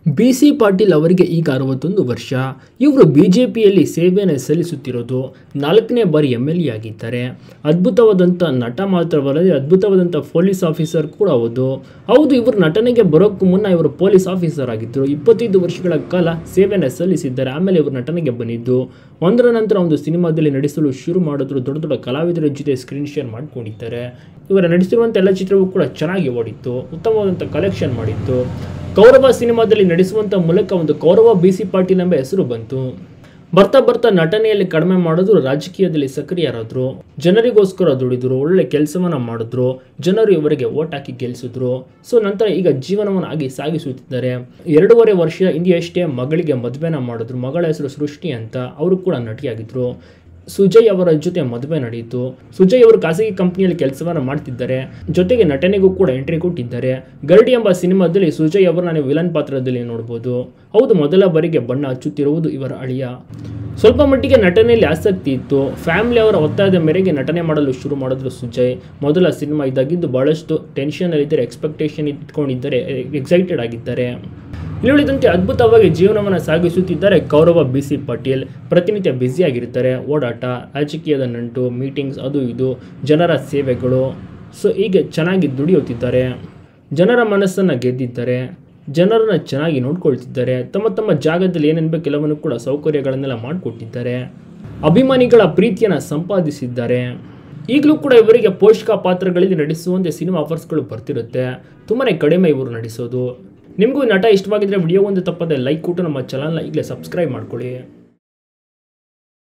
B C Patil ಅವರಿಗೆ ಈಗ ಅರವತ್ತೊಂದು ವರ್ಷ ಇವರು ಬಿ ಜೆ ಪಿಯಲ್ಲಿ ಸೇವೆಯನ್ನು ಸಲ್ಲಿಸುತ್ತಿರೋದು ನಾಲ್ಕನೇ ಬಾರಿ ಎಮ್ ಎಲ್ ಎ ಆಗಿದ್ದಾರೆ ಅದ್ಭುತವಾದಂಥ ನಟ ಮಾತ್ರವಲ್ಲದೆ ಅದ್ಭುತವಾದಂಥ ಪೊಲೀಸ್ ಆಫೀಸರ್ ಕೂಡ ಹೌದು ಹೌದು ಇವರು ನಟನೆಗೆ ಬರೋಕ್ಕೂ ಮುನ್ನ ಇವರು ಪೊಲೀಸ್ ಆಫೀಸರ್ ಆಗಿದ್ದರು ಇಪ್ಪತ್ತೈದು ವರ್ಷಗಳ ಕಾಲ ಸೇವೆಯನ್ನು ಸಲ್ಲಿಸಿದ್ದಾರೆ ಆಮೇಲೆ ಇವರು ನಟನೆಗೆ ಬಂದಿದ್ದು ಒಂದರ ನಂತರ ಒಂದು ಸಿನಿಮಾದಲ್ಲಿ ನಡೆಸಲು ಶುರು ಮಾಡಿದ್ರು ದೊಡ್ಡ ದೊಡ್ಡ ಕಲಾವಿದರ ಜೊತೆ ಸ್ಕ್ರೀನ್ ಶೇರ್ ಮಾಡ್ಕೊಂಡಿದ್ದಾರೆ ಇವರ ನಟಿಸಿರುವಂಥ ಎಲ್ಲ ಚಿತ್ರವೂ ಕೂಡ ಚೆನ್ನಾಗಿ ಓಡಿತ್ತು ಉತ್ತಮವಾದಂಥ ಕಲೆಕ್ಷನ್ ಮಾಡಿತ್ತು ಕೌರವ ಸಿನಿಮಾದಲ್ಲಿ ನಡೆಸುವಂಥ ಮೂಲಕ ಒಂದು ಕೌರವ ಬಿ ಸಿ ಪಾಟೀಲ್ ಎಂಬ ಹೆಸರು ಬಂತು ಬರ್ತಾ ಬರ್ತಾ ನಟನೆಯಲ್ಲಿ ಕಡಿಮೆ ಮಾಡಿದ್ರು ರಾಜಕೀಯದಲ್ಲಿ ಸಕ್ರಿಯರಾದರು ಜನರಿಗೋಸ್ಕರ ದುಡಿದ್ರು ಒಳ್ಳೆ ಕೆಲಸವನ್ನ ಮಾಡಿದ್ರು ಜನರು ಇವರಿಗೆ ಓಟ್ ಹಾಕಿ ಗೆಲ್ಲಿಸಿದ್ರು ಸೊ ನಂತರ ಈಗ ಜೀವನವನ್ನು ಆಗಿ ಸಾಗಿಸುತ್ತಿದ್ದಾರೆ ಎರಡೂವರೆ ವರ್ಷ ಹಿಂದೆಯಷ್ಟೇ ಮಗಳಿಗೆ ಮದುವೆನ ಮಾಡಿದ್ರು ಮಗಳ ಹೆಸರು ಸೃಷ್ಟಿ ಅಂತ ಅವರು ಕೂಡ ನಟಿಯಾಗಿದ್ರು ಸುಜಯ್ ಅವರ ಜೊತೆ ಮದುವೆ ನಡೆಯಿತು ಸುಜಯ್ ಅವರು ಖಾಸಗಿ ಕಂಪನಿಯಲ್ಲಿ ಕೆಲಸವನ್ನ ಮಾಡ್ತಿದ್ದಾರೆ ಜೊತೆಗೆ ನಟನೆಗೂ ಕೂಡ ಎಂಟ್ರಿ ಕೊಟ್ಟಿದ್ದಾರೆ ಗರಡಿ ಎಂಬ ಸಿನಿಮಾದಲ್ಲಿ ಸುಜಯ್ ಅವರನ್ನ ನೀವು ವಿಲನ್ ಪಾತ್ರದಲ್ಲಿ ನೋಡ್ಬೋದು ಹೌದು ಮೊದಲ ಬಾರಿಗೆ ಬಣ್ಣ ಹಚ್ಚುತ್ತಿರುವುದು ಇವರ ಅಳಿಯ ಸ್ವಲ್ಪ ಮಟ್ಟಿಗೆ ನಟನೆಯಲ್ಲಿ ಆಸಕ್ತಿ ಇತ್ತು ಫ್ಯಾಮಿಲಿ ಅವರ ಒತ್ತಾಯದ ಮೇರೆಗೆ ನಟನೆ ಮಾಡಲು ಶುರು ಮಾಡಿದ್ರು ಸುಜಯ್ ಮೊದಲ ಸಿನಿಮಾ ಇದಾಗಿದ್ದು ಬಹಳಷ್ಟು ಟೆನ್ಷನಲ್ಲಿದ್ದರೆ ಎಕ್ಸ್ಪೆಕ್ಟೇಷನ್ ಇಟ್ಕೊಂಡಿದ್ದಾರೆ ಎಕ್ಸೈಟೆಡ್ ಆಗಿದ್ದಾರೆ ಇಲ್ಲಿದಂತೆ ಅದ್ಭುತವಾಗಿ ಜೀವನವನ್ನು ಸಾಗಿಸುತ್ತಿದ್ದಾರೆ ಕೌರವ ಬಿ ಸಿ ಪಾಟೀಲ್ ಪ್ರತಿನಿತ್ಯ ಬ್ಯುಸಿಯಾಗಿರ್ತಾರೆ ಓಡಾಟ ರಾಜಕೀಯದ ನಂಟು ಮೀಟಿಂಗ್ಸ್ ಅದು ಇದು ಜನರ ಸೇವೆಗಳು ಸೊ ಹೀಗೆ ಚೆನ್ನಾಗಿ ದುಡಿಯುತ್ತಿದ್ದಾರೆ ಜನರ ಮನಸ್ಸನ್ನು ಗೆದ್ದಿದ್ದಾರೆ ಜನರನ್ನು ಚೆನ್ನಾಗಿ ನೋಡ್ಕೊಳ್ತಿದ್ದಾರೆ ತಮ್ಮ ತಮ್ಮ ಜಾಗದಲ್ಲಿ ಏನೇನು ಬೇಕು ಎಲ್ಲವನ್ನು ಕೂಡ ಸೌಕರ್ಯಗಳನ್ನೆಲ್ಲ ಮಾಡಿಕೊಟ್ಟಿದ್ದಾರೆ ಅಭಿಮಾನಿಗಳ ಪ್ರೀತಿಯನ್ನು ಸಂಪಾದಿಸಿದ್ದಾರೆ ಈಗಲೂ ಕೂಡ ಇವರಿಗೆ ಪೋಷಕ ಪಾತ್ರಗಳಲ್ಲಿ ನಟಿಸುವಂತೆ ಸಿನಿಮಾ ಆಫರ್ಸ್ಗಳು ಬರ್ತಿರುತ್ತೆ ತುಂಬಾ ಕಡಿಮೆ ಇವರು ನಟಿಸೋದು ನಿಮಗೂ ಈ ನಟ ಇಷ್ಟವಾಗಿದ್ದರೆ ವಿಡಿಯೋ ಒಂದು ತಪ್ಪದೆ ಲೈಕ್ ಕೊಟ್ಟು ನಮ್ಮ ಚಾನಲ್ನ ಈಗಲೇ ಸಬ್ಸ್ಕ್ರೈಬ್ ಮಾಡ್ಕೊಳ್ಳಿ